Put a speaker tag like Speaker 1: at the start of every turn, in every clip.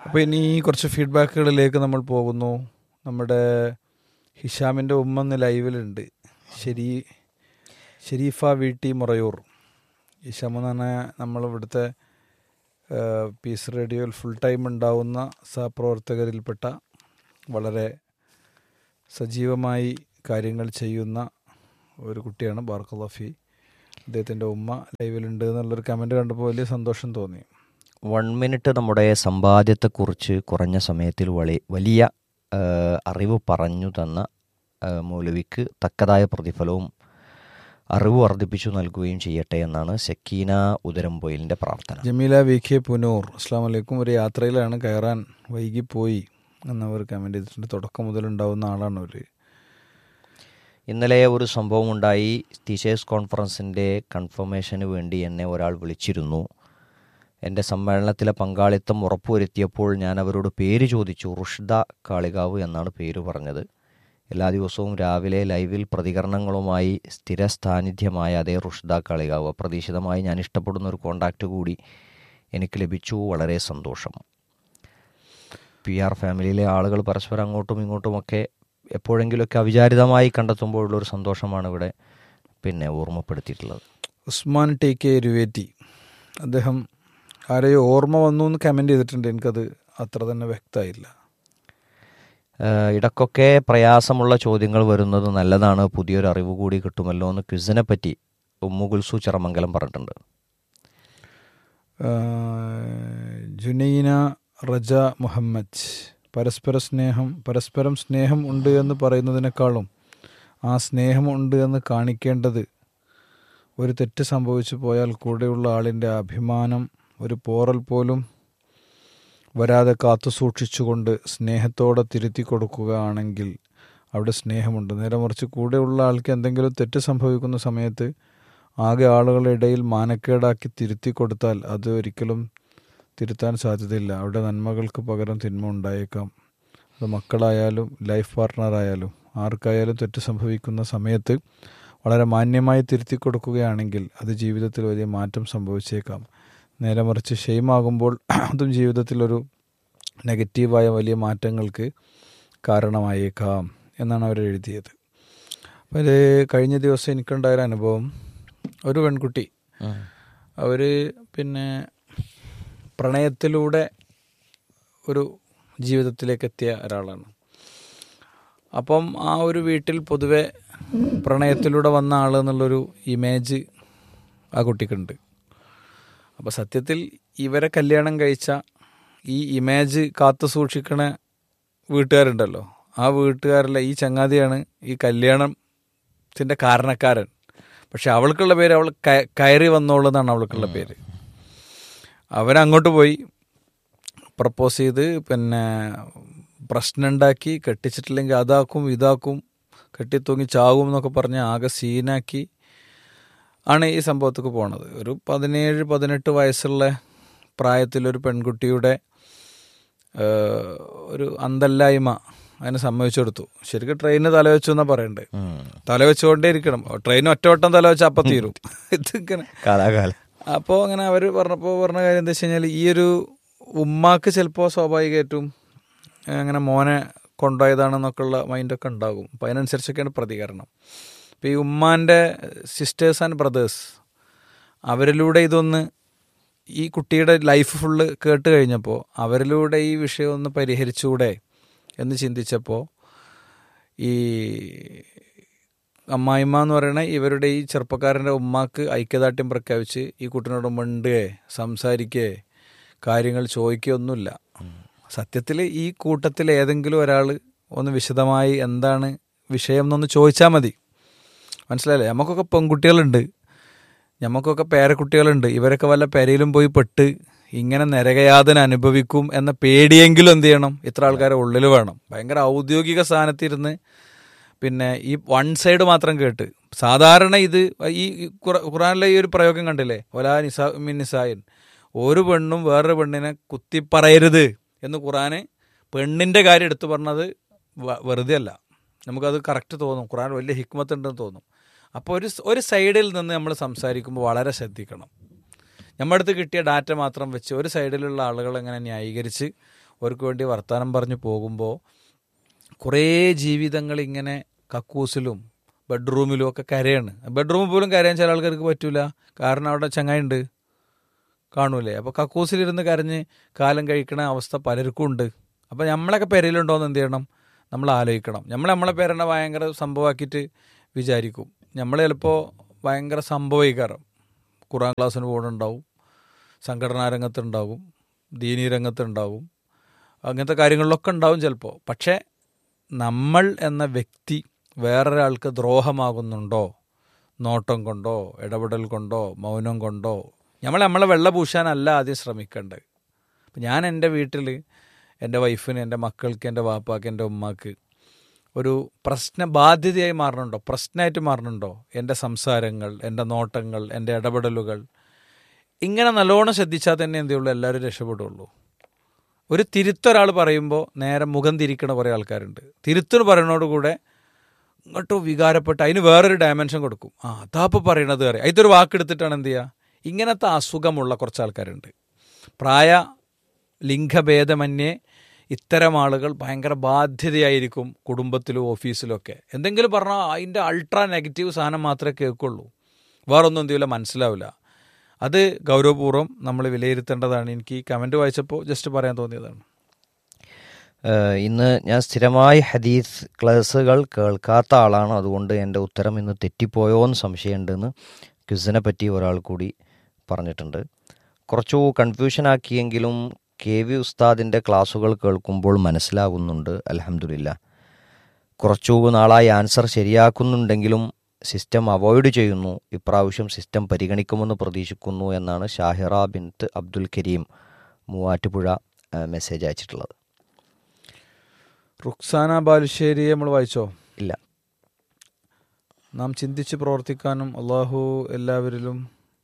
Speaker 1: അപ്പോൾ ഇനി കുറച്ച് ഫീഡ്ബാക്കുകളിലേക്ക് നമ്മൾ പോകുന്നു നമ്മുടെ ഹിഷാമിൻ്റെ ഉമ്മ ഇന്ന് ലൈവിലുണ്ട് ശരി ഷെരീഫ വി ടി മുറയൂർ ഹിഷാം എന്ന് പറഞ്ഞാൽ നമ്മൾ ഇവിടുത്തെ പീസ് റേഡിയോയിൽ ഫുൾ ടൈം ഉണ്ടാവുന്ന സഹപ്രവർത്തകരിൽപ്പെട്ട വളരെ സജീവമായി കാര്യങ്ങൾ ചെയ്യുന്ന ഒരു കുട്ടിയാണ് ബാർക്കലഫി അദ്ദേഹത്തിൻ്റെ ഉമ്മ ലൈവിലുണ്ട് എന്നുള്ളൊരു കമൻറ്റ് കണ്ടപ്പോൾ വലിയ സന്തോഷം തോന്നി
Speaker 2: വൺ മിനിറ്റ് നമ്മുടെ സമ്പാദ്യത്തെക്കുറിച്ച് കുറഞ്ഞ സമയത്തിൽ വളി വലിയ ആ, അറിവ് പറഞ്ഞു തന്ന ആ, മൗലവിക്ക് തക്കതായ പ്രതിഫലവും അറിവ് വർദ്ധിപ്പിച്ചു നൽകുകയും ചെയ്യട്ടെ എന്നാണ് സക്കീന ഉദരംപൊയിലിൻ്റെ പ്രാർത്ഥന
Speaker 1: ജമീല വി കെ പുനൂർ അസ്സാം വലൈക്കും ഒരു യാത്രയിലാണ് കയറാൻ വൈകിപ്പോയി എന്നവർ കമൻറ്റ് ചെയ്തിട്ടുണ്ട് തുടക്കം മുതൽ ഉണ്ടാവുന്ന ആളാണ് അവർ
Speaker 2: ഇന്നലെ ഒരു സംഭവം ഉണ്ടായി ടീച്ചേഴ്സ് കോൺഫറൻസിൻ്റെ കൺഫർമേഷന് വേണ്ടി എന്നെ ഒരാൾ വിളിച്ചിരുന്നു എൻ്റെ സമ്മേളനത്തിലെ പങ്കാളിത്തം ഉറപ്പുവരുത്തിയപ്പോൾ ഞാൻ അവരോട് പേര് ചോദിച്ചു റുഷ്ദ കാളികാവ് എന്നാണ് പേര് പറഞ്ഞത് എല്ലാ ദിവസവും രാവിലെ ലൈവിൽ പ്രതികരണങ്ങളുമായി സ്ഥിര സാന്നിധ്യമായ അതേ റുഷ്ദ കാളികാവ് അപ്രതീക്ഷിതമായി ഞാൻ ഇഷ്ടപ്പെടുന്ന ഒരു കോണ്ടാക്റ്റ് കൂടി എനിക്ക് ലഭിച്ചു വളരെ സന്തോഷം പി ആർ ഫാമിലിയിലെ ആളുകൾ പരസ്പരം അങ്ങോട്ടും ഇങ്ങോട്ടുമൊക്കെ എപ്പോഴെങ്കിലുമൊക്കെ അവിചാരിതമായി കണ്ടെത്തുമ്പോഴുള്ള ഒരു സന്തോഷമാണ് ഇവിടെ പിന്നെ ഓർമ്മപ്പെടുത്തിയിട്ടുള്ളത്
Speaker 1: ഉസ്മാൻ ടി കെ ഇരുവേറ്റി അദ്ദേഹം ആരെയോ ഓർമ്മ വന്നു എന്ന് കമൻറ്റ് ചെയ്തിട്ടുണ്ട് എനിക്കത് അത്ര തന്നെ വ്യക്തമായില്ല
Speaker 2: ഏഹ് ഇടയ്ക്കൊക്കെ പ്രയാസമുള്ള ചോദ്യങ്ങൾ വരുന്നത് നല്ലതാണ് പുതിയൊരു അറിവ് കൂടി കിട്ടുമല്ലോ എന്ന് ക്വിസിനെ പറ്റി ഉമ്മു ഗുൽസു ചിറമംഗലം പറഞ്ഞിട്ടുണ്ട്
Speaker 1: ആഹ് ജുനൈന റജ മുഹമ്മദ് പരസ്പര സ്നേഹം പരസ്പരം സ്നേഹം ഉണ്ട് എന്ന് പറയുന്നതിനേക്കാളും ആ സ്നേഹം ഉണ്ട് എന്ന് കാണിക്കേണ്ടത് ഒരു തെറ്റ് സംഭവിച്ചു പോയാൽ കൂടെയുള്ള ആളിൻ്റെ അഭിമാനം ഒരു പോറൽ പോലും വരാതെ കാത്തു സൂക്ഷിച്ചുകൊണ്ട് സ്നേഹത്തോടെ തിരുത്തി കൊടുക്കുകയാണെങ്കിൽ അവിടെ സ്നേഹമുണ്ട് നേരെ മറിച്ച് കൂടെയുള്ള ആൾക്ക് എന്തെങ്കിലും തെറ്റ് സംഭവിക്കുന്ന സമയത്ത് ആകെ ആളുകളുടെ ഇടയിൽ മാനക്കേടാക്കി തിരുത്തി കൊടുത്താൽ അത് ഒരിക്കലും തിരുത്താൻ സാധ്യതയില്ല അവിടെ നന്മകൾക്ക് പകരം തിന്മ ഉണ്ടായേക്കാം അത് മക്കളായാലും ലൈഫ് പാർട്ട്ണറായാലും ആർക്കായാലും തെറ്റ് സംഭവിക്കുന്ന സമയത്ത് വളരെ മാന്യമായി തിരുത്തി കൊടുക്കുകയാണെങ്കിൽ അത് ജീവിതത്തിൽ വലിയ മാറ്റം സംഭവിച്ചേക്കാം നേരെ മറിച്ച് ഷെയിമാകുമ്പോൾ അതും ജീവിതത്തിലൊരു നെഗറ്റീവായ വലിയ മാറ്റങ്ങൾക്ക് കാരണമായേക്കാം എന്നാണ് അവർ എഴുതിയത് അപ്പോൾ ഇത് കഴിഞ്ഞ ദിവസം എനിക്കുണ്ടായൊരു അനുഭവം ഒരു പെൺകുട്ടി അവർ പിന്നെ പ്രണയത്തിലൂടെ ഒരു ജീവിതത്തിലേക്ക് എത്തിയ ഒരാളാണ് അപ്പം ആ ഒരു വീട്ടിൽ പൊതുവെ പ്രണയത്തിലൂടെ വന്ന ആൾ എന്നുള്ളൊരു ഇമേജ് ആ കുട്ടിക്കുണ്ട് അപ്പോൾ സത്യത്തിൽ ഇവരെ കല്യാണം കഴിച്ച ഈ ഇമേജ് കാത്തു സൂക്ഷിക്കണ വീട്ടുകാരുണ്ടല്ലോ ആ വീട്ടുകാരിലെ ഈ ചങ്ങാതിയാണ് ഈ കല്യാണത്തിൻ്റെ കാരണക്കാരൻ പക്ഷെ അവൾക്കുള്ള പേര് അവൾ ക- കയറി വന്നോളെന്നാണ് അവൾക്കുള്ള പേര് അവരങ്ങോട്ട് പോയി പ്രപ്പോസ് ചെയ്ത് പിന്നെ പ്രശ്നമുണ്ടാക്കി കെട്ടിച്ചിട്ടില്ലെങ്കിൽ അതാക്കും ഇതാക്കും കെട്ടിത്തൂങ്ങി ചാകും എന്നൊക്കെ പറഞ്ഞ് ആകെ സീനാക്കി ആണ് ഈ സംഭവത്തേക്ക് പോണത് ഒരു പതിനേഴ് പതിനെട്ട് വയസ്സുള്ള പ്രായത്തിലൊരു പെൺകുട്ടിയുടെ ഏഹ്, ഒരു അന്തല്ലായ്മ അതിന് സമ്മതിച്ചു കൊടുത്തു ശരിക്കും ട്രെയിന് തലവെച്ചു എന്നാ പറയണ്ടേ തലവെച്ചുകൊണ്ടേ ഇരിക്കണം ട്രെയിൻ ഒറ്റവട്ടം തലവെച്ച് അപ്പം തീരും ഇതിങ്ങനെ
Speaker 2: കാലാകാലം
Speaker 1: അപ്പോൾ അങ്ങനെ അവർ പറഞ്ഞപ്പോൾ പറഞ്ഞ കാര്യം എന്താ വെച്ച് കഴിഞ്ഞാൽ ഈ ഒരു ഉമ്മാക്ക് ചിലപ്പോൾ സ്വാഭാവികമായിട്ടും അങ്ങനെ മോനെ കൊണ്ടുപോയതാണെന്നൊക്കെയുള്ള മൈൻഡൊക്കെ ഉണ്ടാകും അപ്പം അതിനനുസരിച്ചൊക്കെയാണ് പ്രതികരണം ഇപ്പോൾ ഈ ഉമ്മാൻ്റെ സിസ്റ്റേഴ്സ് ആൻഡ് ബ്രദേഴ്സ് അവരിലൂടെ ഇതൊന്ന് ഈ കുട്ടിയുടെ ലൈഫ് ഫുള്ള് കേട്ട് കഴിഞ്ഞപ്പോൾ അവരിലൂടെ ഈ വിഷയം ഒന്ന് പരിഹരിച്ചുകൂടെ എന്ന് ചിന്തിച്ചപ്പോൾ ഈ അമ്മായിമ്മ എന്ന് പറയുന്ന ഇവരുടെ ഈ ചെറുപ്പക്കാരൻ്റെ ഉമ്മാക്ക് ഐക്യദാർഢ്യം പ്രഖ്യാപിച്ച് ഈ കുട്ടിനോട് മിണ്ടുകയെ സംസാരിക്കുകയെ കാര്യങ്ങൾ ചോദിക്കുകയൊന്നുമില്ല സത്യത്തിൽ ഈ കൂട്ടത്തിൽ ഏതെങ്കിലും ഒരാൾ ഒന്ന് വിശദമായി എന്താണ് വിഷയം എന്നൊന്ന് ചോദിച്ചാൽ മതി മനസ്സിലായില്ലേ നമുക്കൊക്കെ പെൺകുട്ടികളുണ്ട് നമുക്കൊക്കെ പേരക്കുട്ടികളുണ്ട് ഇവരൊക്കെ വല്ല പെരയിലും പോയി പെട്ട് ഇങ്ങനെ നരകയാതന അനുഭവിക്കും എന്ന പേടിയെങ്കിലും എന്ത് ചെയ്യണം ഇത്ര ആൾക്കാരെ ഉള്ളിൽ വേണം ഭയങ്കര ഔദ്യോഗിക സ്ഥാനത്തിരുന്ന് പിന്നെ ഈ വൺ സൈഡ് മാത്രം കേട്ട് സാധാരണ ഇത് ഈ ഖുറ- ഖുറാനിലെ ഈ ഒരു പ്രയോഗം കണ്ടില്ലേ ഒലാ നിസാ മിൻ നിസായിൻ ഒരു പെണ്ണും വേറൊരു പെണ്ണിനെ കുത്തിപ്പറയരുത് എന്ന് ഖുറാന് പെണ്ണിൻ്റെ കാര്യം എടുത്തു പറഞ്ഞത് വ- വെറുതെ അല്ല നമുക്കത് കറക്റ്റ് തോന്നും ഖുറാൻ വലിയ ഹിക്മത്ത് ഉണ്ടെന്ന് തോന്നും അപ്പോൾ ഒരു സ്- ഒരു സൈഡിൽ നിന്ന് നമ്മൾ സംസാരിക്കുമ്പോൾ വളരെ ശ്രദ്ധിക്കണം നമ്മുടെ അടുത്ത് കിട്ടിയ ഡാറ്റ മാത്രം വെച്ച് ഒരു സൈഡിലുള്ള ആളുകൾ എങ്ങനെ ന്യായീകരിച്ച് അവർക്ക് വേണ്ടി വർത്തമാനം പറഞ്ഞ് പോകുമ്പോൾ കുറേ ജീവിതങ്ങൾ ഇങ്ങനെ കക്കൂസിലും ബെഡ്റൂമിലും ഒക്കെ കരയാണ് ബെഡ്റൂമിൽ പോലും കരയാൻ ചില ആൾക്കാർക്ക് പറ്റൂല കാരണം അവിടെ ചങ്ങായിണ്ട് കാണൂലേ അപ്പോൾ കക്കൂസിലിരുന്ന് കരഞ്ഞ് കാലം കഴിക്കണ അവസ്ഥ പലർക്കും ഉണ്ട് അപ്പോൾ നമ്മളൊക്കെ പെരയിലുണ്ടോയെന്ന് എന്ത് ചെയ്യണം നമ്മൾ ആലോചിക്കണം നമ്മൾ നമ്മളെ പേരെന്നെ ഭയങ്കര സംഭവമാക്കിയിട്ട് വിചാരിക്കും നമ്മൾ ചിലപ്പോൾ ഭയങ്കര സംഭവീകാരം ഖുറാൻ ക്ലാസ്സിന് പോകുന്നുണ്ടാവും സംഘടനാ രംഗത്തുണ്ടാകും ദീനീ രംഗത്തുണ്ടാകും അങ്ങനത്തെ കാര്യങ്ങളിലൊക്കെ ഉണ്ടാവും ചിലപ്പോൾ പക്ഷേ നമ്മൾ എന്ന വ്യക്തി വേറൊരാൾക്ക് ദ്രോഹമാകുന്നുണ്ടോ നോട്ടം കൊണ്ടോ ഇടപെടൽ കൊണ്ടോ മൗനം കൊണ്ടോ നമ്മൾ നമ്മളെ വെള്ള പൂശാനല്ല ആദ്യം ശ്രമിക്കേണ്ടത് അപ്പം ഞാൻ എൻ്റെ വീട്ടിൽ എൻ്റെ വൈഫിന് എൻ്റെ മക്കൾക്ക് എൻ്റെ വാപ്പാക്ക് എൻ്റെ ഉമ്മാക്ക് ഒരു പ്രശ്ന ബാധ്യതയായി മാറണുണ്ടോ പ്രശ്നമായിട്ട് മാറണുണ്ടോ എൻ്റെ സംസാരങ്ങൾ എൻ്റെ നോട്ടങ്ങൾ എൻ്റെ ഇടപെടലുകൾ ഇങ്ങനെ നല്ലോണം ശ്രദ്ധിച്ചാൽ തന്നെ എന്ത് ചെയ്യുള്ളൂ എല്ലാവരും രക്ഷപ്പെടുള്ളൂ ഒരു തിരുത്തൊരാൾ പറയുമ്പോൾ നേരെ മുഖം തിരിക്കണ കുറേ ആൾക്കാരുണ്ട് തിരുത്തിന് പറയുന്നതോടുകൂടെ ഇങ്ങോട്ടോ വികാരപ്പെട്ട് അതിന് വേറൊരു ഡയമെൻഷൻ കൊടുക്കും ആ അതാപ്പോൾ പറയണത് അറിയാം ഇതൊരു വാക്കെടുത്തിട്ടാണ് എന്ത് ചെയ്യുക ഇങ്ങനത്തെ അസുഖമുള്ള കുറച്ച് ആൾക്കാരുണ്ട് പ്രായ ലിംഗഭേദമന്യേ ഇത്തരം ആളുകൾ ഭയങ്കര ബാധ്യതയായിരിക്കും കുടുംബത്തിലും ഓഫീസിലും ഒക്കെ എന്തെങ്കിലും പറഞ്ഞാൽ അതിൻ്റെ അൾട്രാ നെഗറ്റീവ് സാധനം മാത്രമേ കേൾക്കുള്ളൂ വേറൊന്നും എന്തെങ്കിലും മനസ്സിലാവില്ല അത് ഗൗരവപൂർവ്വം നമ്മൾ വിലയിരുത്തേണ്ടതാണ് എനിക്ക് ഈ കമൻറ്റ് വായിച്ചപ്പോൾ ജസ്റ്റ് പറയാൻ തോന്നിയതാണ്
Speaker 2: ഏഹ് ഇന്ന് ഞാൻ സ്ഥിരമായി ഹദീസ് ക്ലാസ്സുകൾ കേൾക്കാത്ത ആളാണ് അതുകൊണ്ട് എൻ്റെ ഉത്തരം ഇന്ന് തെറ്റിപ്പോയോ എന്ന് സംശയമുണ്ടെന്ന് ക്വിസിനെ പറ്റി ഒരാൾ കൂടി പറഞ്ഞിട്ടുണ്ട് കുറച്ചു കൺഫ്യൂഷൻ ആക്കിയെങ്കിലും കെ വി ഉസ്താദിൻ്റെ ക്ലാസ്സുകൾ കേൾക്കുമ്പോൾ മനസ്സിലാകുന്നുണ്ട് അലഹമില്ല കുറച്ചു നാളായി ആൻസർ ശരിയാക്കുന്നുണ്ടെങ്കിലും സിസ്റ്റം അവോയ്ഡ് ചെയ്യുന്നു ഇപ്രാവശ്യം സിസ്റ്റം പരിഗണിക്കുമെന്ന് പ്രതീക്ഷിക്കുന്നു എന്നാണ് ഷാഹിറ ബിൻത്ത് അബ്ദുൽ കരീം മൂവാറ്റുപുഴ ഏഹ് മെസ്സേജ് അയച്ചിട്ടുള്ളത്
Speaker 1: റുക്സാന ബാലുശ്ശേരിയെ നമ്മൾ വായിച്ചോ
Speaker 2: ഇല്ല
Speaker 1: നാം ചിന്തിച്ച് പ്രവർത്തിക്കാനും അള്ളാഹു എല്ലാവരിലും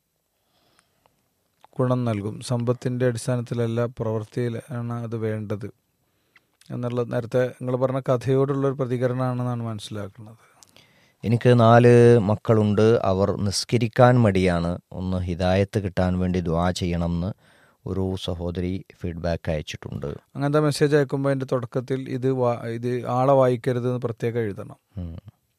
Speaker 1: ഗുണം നൽകും സമ്പത്തിൻ്റെ അടിസ്ഥാനത്തിലല്ല പ്രവൃത്തിയിലാണ് അത് വേണ്ടത് എന്നുള്ളത് നേരത്തെ നിങ്ങൾ പറഞ്ഞ കഥയോടുള്ളൊരു പ്രതികരണമാണെന്നാണ് മനസ്സിലാക്കുന്നത്
Speaker 2: എനിക്ക് നാല് മക്കളുണ്ട് അവർ നിസ്കരിക്കാൻ മടിയാണ് ഒന്ന് ഹിദായത്ത് കിട്ടാൻ വേണ്ടി ദ്വാ ചെയ്യണമെന്ന് ഒരു സഹോദരി ഫീഡ്ബാക്ക് അയച്ചിട്ടുണ്ട്
Speaker 1: അങ്ങനത്തെ മെസ്സേജ് അയക്കുമ്പോൾ അതിൻ്റെ തുടക്കത്തിൽ ഇത് വാ- ഇത് ആളെ വായിക്കരുത് എന്ന് പ്രത്യേകം എഴുതണം
Speaker 2: ഉം.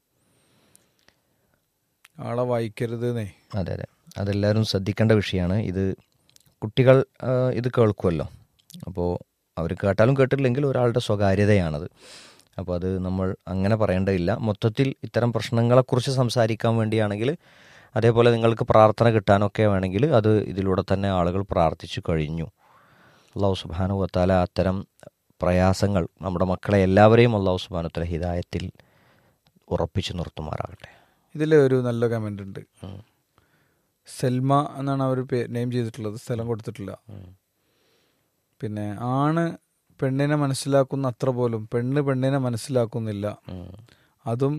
Speaker 1: ആളെ വായിക്കരുത് എന്നേ
Speaker 2: അതെ അതെ അതെല്ലാവരും ശ്രദ്ധിക്കേണ്ട വിഷയമാണ് ഇത് കുട്ടികൾ ആ, ഇത് കേൾക്കുമല്ലോ അപ്പോൾ അവർ കേട്ടാലും കേട്ടില്ലെങ്കിൽ ഒരാളുടെ സ്വകാര്യതയാണത് അപ്പോൾ അത് നമ്മൾ അങ്ങനെ പറയേണ്ടതില്ല മൊത്തത്തിൽ ഇത്തരം പ്രശ്നങ്ങളെക്കുറിച്ച് സംസാരിക്കാൻ വേണ്ടിയാണെങ്കിൽ അതേപോലെ നിങ്ങൾക്ക് പ്രാർത്ഥന കിട്ടാനൊക്കെ വേണമെങ്കിൽ അത് ഇതിലൂടെ തന്നെ ആളുകൾ പ്രാർത്ഥിച്ചു കഴിഞ്ഞു അള്ളാഹു സുബാനു വത്താല അത്തരം പ്രയാസങ്ങൾ നമ്മുടെ മക്കളെ എല്ലാവരെയും അള്ളാഹു സുബാനുത്തല ഹിദായത്തിൽ ഉറപ്പിച്ചു നിർത്തുമാറാകട്ടെ
Speaker 1: ഇതിൽ ഒരു നല്ല കമൻ്റ് ഉണ്ട്
Speaker 2: ഉം.
Speaker 1: സെൽമ എന്നാണ് അവർ നെയിം ചെയ്തിട്ടുള്ളത് സ്ഥലം കൊടുത്തിട്ടില്ല
Speaker 2: ഉം.
Speaker 1: പിന്നെ ആണ് പെണ്ണിനെ മനസ്സിലാക്കുന്ന അത്ര പോലും പെണ്ണ് പെണ്ണിനെ മനസ്സിലാക്കുന്നില്ല
Speaker 2: ഉം.
Speaker 1: അതും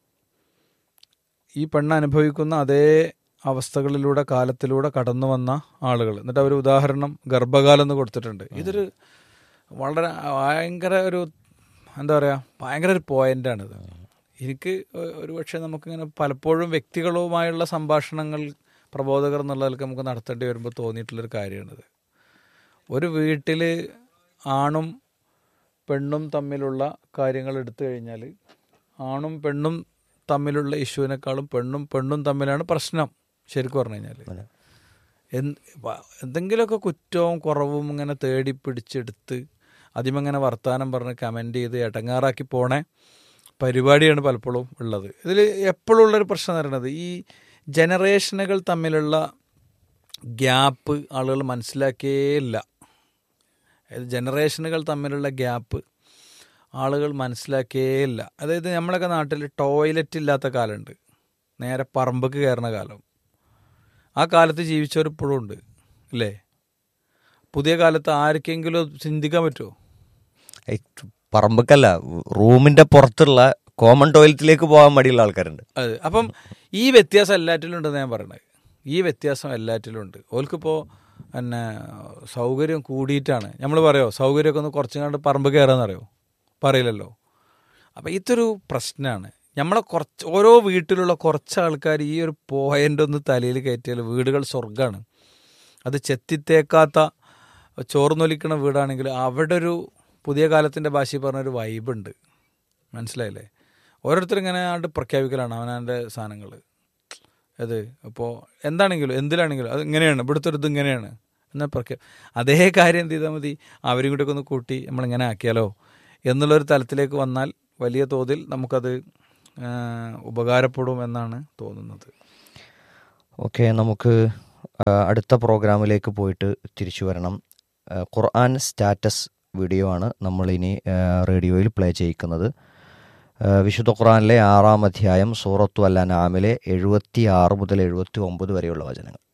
Speaker 1: ഈ പെണ്ണ് അനുഭവിക്കുന്ന അതേ അവസ്ഥകളിലൂടെ കാലത്തിലൂടെ കടന്നു വന്ന ആളുകൾ എന്നിട്ട് അവർ ഉദാഹരണം ഗർഭകാലം എന്ന് കൊടുത്തിട്ടുണ്ട് ഇതൊരു വളരെ ഭയങ്കര ഒരു എന്താ പറയുക ഭയങ്കര ഒരു പോയിന്റാണിത് എനിക്ക് ഒ- ഒരു പക്ഷേ നമുക്കിങ്ങനെ പലപ്പോഴും വ്യക്തികളുമായുള്ള സംഭാഷണങ്ങൾ പ്രബോധകർ എന്നുള്ളതിലേക്ക് നമുക്ക് നടത്തേണ്ടി വരുമ്പോൾ തോന്നിയിട്ടുള്ളൊരു കാര്യമാണിത് ഒരു വീട്ടിൽ ആണും പെണ്ണും തമ്മിലുള്ള കാര്യങ്ങൾ എടുത്തു കഴിഞ്ഞാൽ ആണും പെണ്ണും തമ്മിലുള്ള ഇഷ്യൂവിനേക്കാളും പെണ്ണും പെണ്ണും തമ്മിലാണ് പ്രശ്നം ശരിക്കും പറഞ്ഞു കഴിഞ്ഞാൽ
Speaker 2: അതെ.
Speaker 1: എന്ത് വ- എന്തെങ്കിലുമൊക്കെ കുറ്റവും കുറവും ഇങ്ങനെ തേടി പിടിച്ചെടുത്ത് അതിമങ്ങനെ വർത്താനം പറഞ്ഞ് കമൻ്റ് ചെയ്ത് എടങ്ങാറാക്കി പോണേ പരിപാടിയാണ് പലപ്പോഴും ഉള്ളത് ഇതിൽ എപ്പോഴും ഉള്ളൊരു പ്രശ്നം എന്ന് പറയുന്നത് ഈ ജനറേഷനുകൾ തമ്മിലുള്ള ഗ്യാപ്പ് ആളുകൾ മനസ്സിലാക്കിയേയില്ല അതായത് ജനറേഷനുകൾ തമ്മിലുള്ള ഗ്യാപ്പ് ആളുകൾ മനസ്സിലാക്കിയേയില്ല അതായത് നമ്മളൊക്കെ നാട്ടിൽ ടോയ്ലറ്റ് ഇല്ലാത്ത കാലമുണ്ട് നേരെ പറമ്പക്ക് കയറുന്ന കാലം ആ കാലത്ത് ജീവിച്ചവർ ഇപ്പോഴും ഉണ്ട് അല്ലേ പുതിയ കാലത്ത് ആർക്കെങ്കിലും ചിന്തിക്കാൻ പറ്റുമോ
Speaker 2: ഐ, പറമ്പക്കല്ല റൂമിന്റെ പുറത്തുള്ള കോമൺ ടോയ്ലറ്റിലേക്ക് പോകാൻ മടിയുള്ള ആൾക്കാരുണ്ട്
Speaker 1: അതെ അപ്പം ഈ വ്യത്യാസം എല്ലാറ്റിലും ഉണ്ടെന്ന് ഞാൻ പറയണത് ഈ വ്യത്യാസം എല്ലാറ്റിലും ഉണ്ട് ഓൽക്കിപ്പോൾ പിന്നെ സൗകര്യം കൂടിയിട്ടാണ് നമ്മൾ പറയോ സൗകര്യമൊക്കെ ഒന്ന് കുറച്ചും കണ്ട് പറമ്പ് കയറാന്നറിയോ പറയില്ലല്ലോ അപ്പം ഇതൊരു പ്രശ്നമാണ് നമ്മളെ കുറച്ച് ഓരോ വീട്ടിലുള്ള കുറച്ച് ആൾക്കാർ ഈ ഒരു പോയിന്റ് ഒന്ന് തലയിൽ കയറ്റിയാൽ വീടുകൾ സ്വർഗ്ഗമാണ് അത് ചെത്തിത്തേക്കാത്ത ചോർന്നൊലിക്കണ വീടാണെങ്കിൽ അവിടെ ഒരു പുതിയ കാലത്തിൻ്റെ ഭാഷയിൽ പറഞ്ഞൊരു വൈബുണ്ട് മനസ്സിലായില്ലേ ഓരോരുത്തരും ഇങ്ങനെ ആണ്ട് പ്രഖ്യാപിക്കലാണ് അവനവൻ്റെ സാധനങ്ങൾ അത് അപ്പോൾ എന്താണെങ്കിലും എന്തിലാണെങ്കിലും അത് ഇങ്ങനെയാണ് ഇവിടുത്തെ ഒരു ഇത് ഇങ്ങനെയാണ് എന്നാൽ പ്രഖ്യാ അതേ കാര്യം എന്ത് ചെയ്താൽ മതി അവരും കൂടെ ഒന്ന് കൂട്ടി നമ്മളിങ്ങനെ ആക്കിയാലോ എന്നുള്ളൊരു തലത്തിലേക്ക് വന്നാൽ വലിയ തോതിൽ നമുക്കത് ആ, ഉപകാരപ്പെടും എന്നാണ് തോന്നുന്നത്
Speaker 2: ഓക്കെ നമുക്ക് ആ, അടുത്ത പ്രോഗ്രാമിലേക്ക് പോയിട്ട് തിരിച്ചു വരണം ആ, ഖുർആൻ സ്റ്റാറ്റസ് വീഡിയോ ആണ് നമ്മളിനി ആ, റേഡിയോയിൽ പ്ലേ ചെയ്യിക്കുന്നത് ആ, വിശുദ്ധ ഖുർആനിലെ ആറാം അധ്യായം സൂറത്തു അൽ അനാമിലെ എഴുപത്തി ആറ് മുതൽ എഴുപത്തി ഒമ്പത് വരെയുള്ള വചനങ്ങൾ